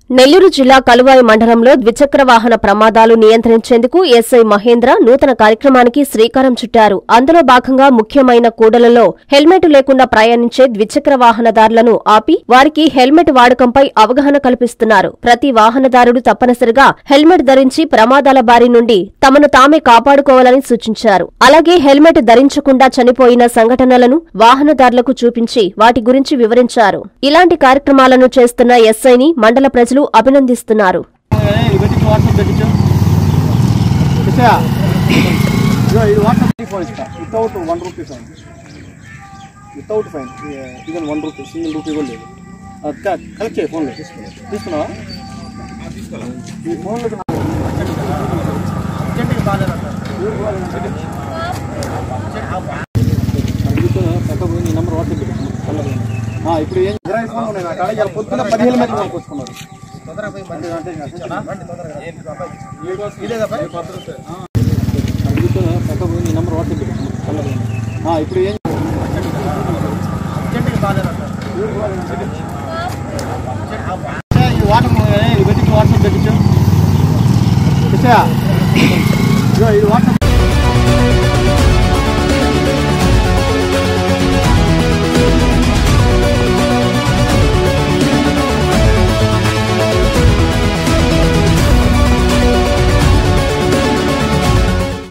నెల్లూరు జిల్లా కలువాయి మండలంలో ద్విచక్ర వాహన ప్రమాదాలు నియంత్రించేందుకు ఎస్ఐ మహేంద్ర నూతన కార్యక్రమానికి శ్రీకారం చుట్టారు అందులో భాగంగా ముఖ్యమైన కూడలలో హెల్మెట్ లేకుండా ప్రయాణించే ద్విచక్ర వాహనదారులను ఆపి వారికి హెల్మెట్ వాడకంపై అవగాహన కల్పిస్తున్నారు ప్రతి వాహనదారుడు తప్పనిసరిగా హెల్మెట్ ధరించి ప్రమాదాల బారి నుండి తమను తామే కాపాడుకోవాలని సూచించారు అలాగే హెల్మెట్ ధరించకుండా చనిపోయిన సంఘటనలను వాహనదారులకు చూపించి వాటి గురించి వివరించారు ఇలాంటి కార్యక్రమాలను చేస్తున్న ఎస్ఐని మండల ప్రజలు అభినందిస్తున్నారు ఇది పెట్టించు వాట్సాప్ పెట్టించు కృష్ణయ్య ఇదిగో ఇది వాట్సాప్ ఫోన్ ఇస్తా without one rupee fine without fine ఇదని వన్ రూపీ సింగిల్ రూపీ కూడా లేదు అది క- కలెక్ట్ చేయి ఫోన్లో తీసుకున్నావా ఈ ఫోన్లో అర్జెంటుగా బాగాలేదు నీ నెంబర్ వాట్సాప్ పెట్టు ఆ, ఇప్పుడు ఏం ఇరవై ఫోన్లు ఉన్నాయి నా కాడ ఇవాళ పొద్దున్న పదిహేను మంది కొనుక్కొచ్చుకున్నారు నీ నెంబర్ వాట్సాప్ పెట్టు ఆ, ఇప్పుడు ఏం ఇది వాటర్ ఇది పెట్టించు వాట్సాప్ పెట్టించు కృష్ణయ్య ఇదిగో ఇది వాట్సాప్